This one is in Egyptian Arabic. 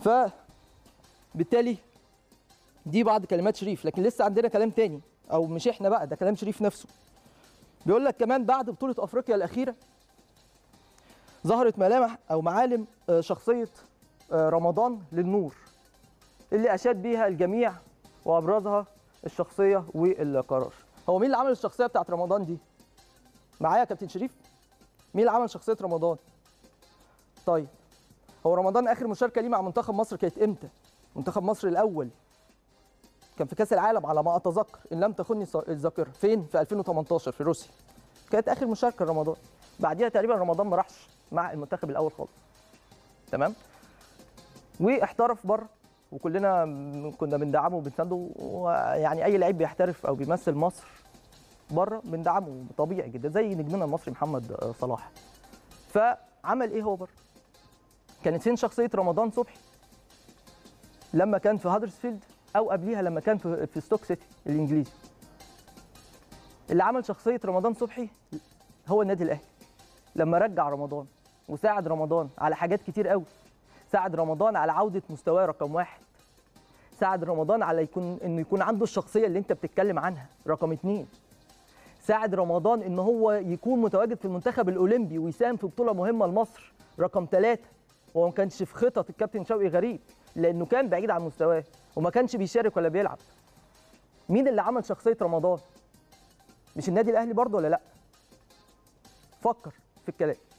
فبالتالي دي بعض كلمات شريف لكن لسه عندنا كلام تاني او مش احنا بقى ده كلام شريف نفسه بيقول لك كمان بعد بطوله افريقيا الاخيره ظهرت ملامح او معالم آه، شخصيه آه، رمضان للنور اللي اشاد بيها الجميع وابرزها الشخصيه والقرار هو مين اللي عمل الشخصيه بتاعت رمضان دي معايا يا كابتن شريف مين اللي عمل شخصيه رمضان طيب هو رمضان اخر مشاركه ليه مع منتخب مصر كانت امتى منتخب مصر الاول كان في كاس العالم على ما اتذكر ان لم تخني الذا- الذاكره فين في 2018 في روسيا كانت اخر مشاركه رمضان بعديها تقريبا رمضان ما راحش مع المنتخب الاول خالص تمام واحترف بره وكلنا م- كنا بندعمه وبنسانده ويعني اي لعيب بيحترف او بيمثل مصر بره بندعمه طبيعي جدا زي نجمنا المصري محمد آه، صلاح فعمل ايه هو بره كانت فين شخصيه رمضان صبحي لما كان في هادرسفيلد او قبليها لما كان في في ستوك سيتي الانجليزي اللي عمل شخصيه رمضان صبحي هو النادي الاهلي لما رجع رمضان وساعد رمضان على حاجات كتير قوي ساعد رمضان على عوده مستواه رقم واحد ساعد رمضان على يكون انه يكون عنده الشخصيه اللي انت بتتكلم عنها رقم اتنين ساعد رمضان ان هو يكون متواجد في المنتخب الاولمبي ويساهم في بطوله مهمه لمصر رقم ثلاثة وهو ما كانش في خطط الكابتن شوقي غريب لانه كان بعيد عن مستواه وما كانش بيشارك ولا بيلعب مين اللي عمل شخصيه رمضان مش النادي الاهلي برضه ولا لا فكر في الكلام